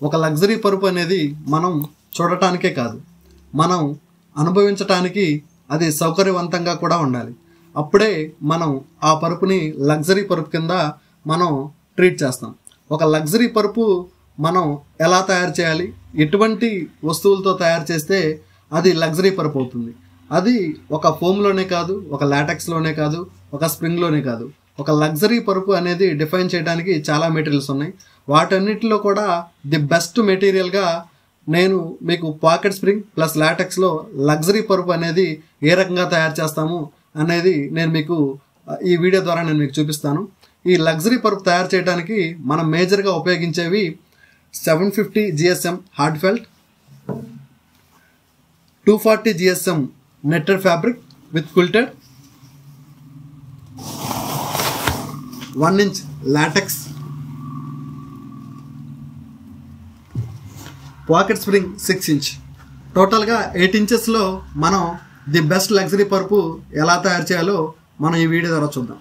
ఒక లగ్జరీ పరుపు అనేది మనం చూడటానికే కాదు మనం అనుభవించటానికి అది సౌకర్యవంతంగా కూడా ఉండాలి అప్పుడే మనం ఆ పరుపుని లగ్జరీ పరుపు కింద మనం ట్రీట్ చేస్తాం ఒక లగ్జరీ పరుపు మనం ఎలా తయారు చేయాలి ఎటువంటి వస్తువులతో తయారు చేస్తే అది లగ్జరీ పరుపు అవుతుంది అది ఒక ఫోమ్లోనే కాదు ఒక లాటెక్స్లోనే కాదు ఒక స్ప్రింగ్లోనే కాదు ఒక లగ్జరీ పరుపు అనేది డిఫైన్ చేయడానికి చాలా మెటీరియల్స్ ఉన్నాయి వాటన్నిటిలో కూడా ది బెస్ట్ మెటీరియల్గా నేను మీకు పాకెట్ స్ప్రింగ్ ప్లస్ లాటెక్స్లో లగ్జరీ పరుపు అనేది ఏ రకంగా తయారు చేస్తాము అనేది నేను మీకు ఆ, ఈ వీడియో ద్వారా నేను మీకు చూపిస్తాను ఈ లగ్జరీ పరుపు తయారు చేయడానికి మనం మేజర్గా ఉపయోగించేవి seven fifty GSM hard felt two forty GSM netted fabric with quilted one inch latex pocket spring six inch టోటల్గా ఎయిట్ ఇంచెస్లో మనం ది బెస్ట్ లగ్జరీ పరుపు ఎలా తయారు చేయాలో మనం ఈ వీడియో ద్వారా చూద్దాం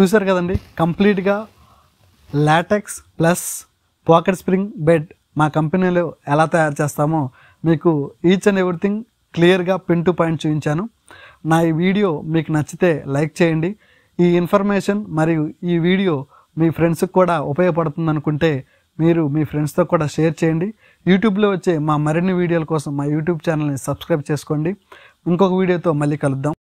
చూశారు కదండి కంప్లీట్గా latex plus pocket spring bed మా కంపెనీలో ఎలా తయారు చేస్తామో మీకు ఈచ్ అండ్ ఎవ్రీథింగ్ క్లియర్గా పిన్ టు పాయింట్ చూపించాను నా ఈ వీడియో మీకు నచ్చితే లైక్ చేయండి ఈ ఇన్ఫర్మేషన్ మరియు ఈ వీడియో మీ ఫ్రెండ్స్కి కూడా ఉపయోగపడుతుంది అనుకుంటే మీరు మీ ఫ్రెండ్స్తో కూడా షేర్ చేయండి యూట్యూబ్లో వచ్చే మా మరిన్ని వీడియోల కోసం మా యూట్యూబ్ ఛానల్ని సబ్స్క్రైబ్ చేసుకోండి ఇంకొక వీడియోతో మళ్ళీ కలుద్దాం